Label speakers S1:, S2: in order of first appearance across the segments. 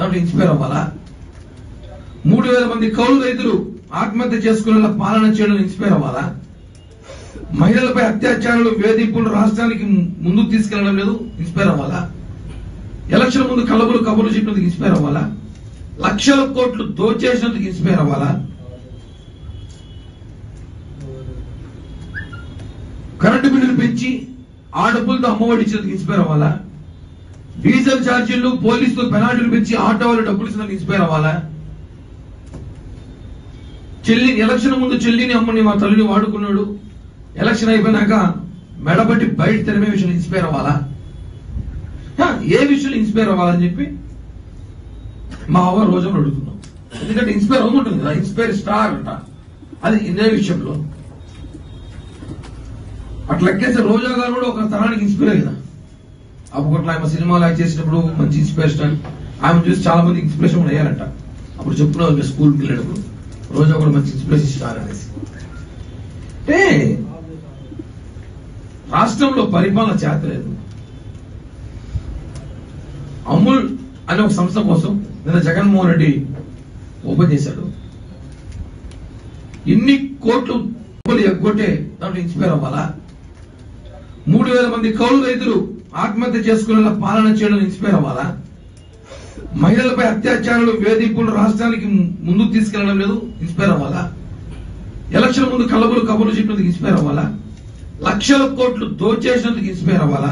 S1: దాంట్లో ఇన్స్పైర్ అవ్వాలా మూడు వేల మంది కౌలు రైతులు ఆత్మహత్య చేసుకునేలా పాలన చేయడం ఇన్స్పైర్ అవ్వాలా మహిళలపై అత్యాచారాలు వేధింపులు రాష్ట్రానికి ముందుకు తీసుకెళ్లడం లేదు ఇన్స్పైర్ అవ్వాలా ఎలక్షన్ ముందు కలబులు కబుర్లు చెప్పినందుకు ఇన్స్పైర్ అవ్వాలా లక్షల కోట్లు దోచేసినందుకు ఇన్స్పైర్ అవ్వాలా కరెంటు బిల్లులు పెంచి ఆ డబ్బులతో అమ్మఒడి ఇచ్చినందుకు ఇన్స్పైర్ అవ్వాలా డీజిల్ ఛార్జీలు పోలీసులు పెనాల్టీలు పెంచి ఆటో వాళ్ళు డబ్బులు ఇచ్చినందుకు ఇన్స్పైర్ అవ్వాలా చెల్లి ఎలక్షన్ ముందు చెల్లిని అమ్మని మా తల్లిని వాడుకున్నాడు ఎలక్షన్ అయిపోయినాక మెడబట్టి బయట తెరమే విషయం ఇన్స్పైర్ అవ్వాలా హ, ఏ విషయంలో ఇన్స్పైర్ అవ్వాలని చెప్పి మా అవ్వ రోజు అడుగుతున్నాం ఎందుకంటే ఇన్స్పైర్ అవ్వమంటుంది కదా ఇన్స్పైర్ స్టార్ అంట అది ఇదే విషయంలో అట్లా ఎక్కేసే రోజా గారు కూడా ఒక తరానికి ఇన్స్పైర్ కదా అప్పట్లో ఆమె సినిమాలు యాక్ట్ చేసినప్పుడు మంచి ఇన్స్పిరేషన్ ఆమె చూసి చాలా మంది ఇన్స్పిరేషన్ కూడా అయ్యారంట అప్పుడు చెప్పుకున్నాం స్కూల్కి వెళ్ళినప్పుడు రోజా కూడా మంచి ఇన్స్పిరేషన్ ఇస్తారు అనేసి అంటే రాష్ట్రంలో పరిపాలన చేతలేదు అమూల్ అనే ఒక సంస్థ కోసం నిన్న జగన్మోహన్ రెడ్డి ఓపెన్ చేశాడు ఇన్ని కోట్లు డబ్బులు ఎగ్గొట్టే దాంట్లో ఇన్స్పైర్ అవ్వాలా మూడు వేల మంది కౌలు రైతులు ఆత్మహత్య చేసుకునేలా పాలన చేయడం ఇన్స్పైర్ అవ్వాలా మహిళలపై అత్యాచారాలు వేధింపులు రాష్ట్రానికి ముందుకు తీసుకెళ్లడం లేదు ఇన్స్పైర్ అవ్వాలా ఎలక్షన్ ముందు కలబులు కబుర్లు చెప్పినందుకు ఇన్స్పైర్ అవ్వాలా లక్షల కోట్లు దోచేసినందుకు ఇన్స్పైర్ అవ్వాలా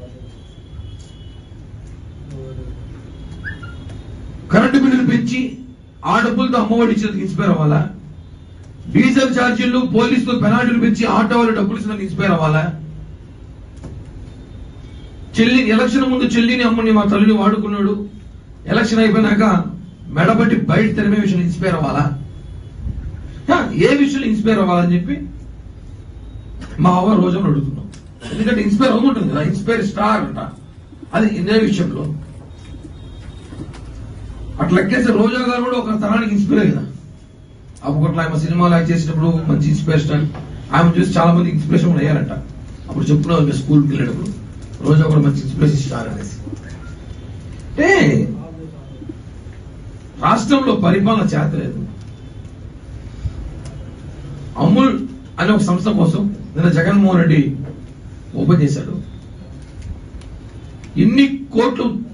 S1: కరెంటు బిల్లులు పెంచి ఆ డబ్బులతో అమ్మఒడి ఇచ్చినందుకు ఇన్స్పైర్ అవ్వాలా డీజిల్ ఛార్జీలు పోలీసులు పెనాల్టీలు పెంచి ఆటో వాళ్ళు డబ్బులు ఇచ్చినందుకు ఇన్స్పైర్ అవ్వాలా చెల్లి ఎలక్షన్ ముందు చెల్లిని అమ్మని మా తల్లిని వాడుకున్నాడు ఎలక్షన్ అయిపోయినాక మెడబట్టి బయట తెరమే విషయం ఇన్స్పైర్ అవ్వాలా హ, ఏ విషయంలో ఇన్స్పైర్ అవ్వాలని చెప్పి మా అవ్వ రోజు అడుగుతున్నాం ఎందుకంటే ఇన్స్పైర్ అవ్వమంటుంది కదా ఇన్స్పైర్ స్టార్ అంట అది ఇదే విషయంలో అట్లా ఎక్కేసే రోజా గారు కూడా ఒక తరానికి ఇన్స్పైర్ కదా అప్పట్లో ఆమె సినిమాలు యాక్ట్ చేసినప్పుడు మంచి ఇన్స్పిరేషన్ ఆమె చూసి చాలా మంది ఇన్స్పిరేషన్ కూడా అయ్యారంట అప్పుడు చెప్పుకున్నాం స్కూల్కి వెళ్ళినప్పుడు రోజా కూడా మంచి ఇన్స్పిరేషన్ ఇస్తారు అనేసి అంటే రాష్ట్రంలో పరిపాలన చేతలేదు అమూల్ అనే ఒక సంస్థ కోసం నిన్న జగన్మోహన్ రెడ్డి ఓపెన్ చేశాడు ఇన్ని కోట్లు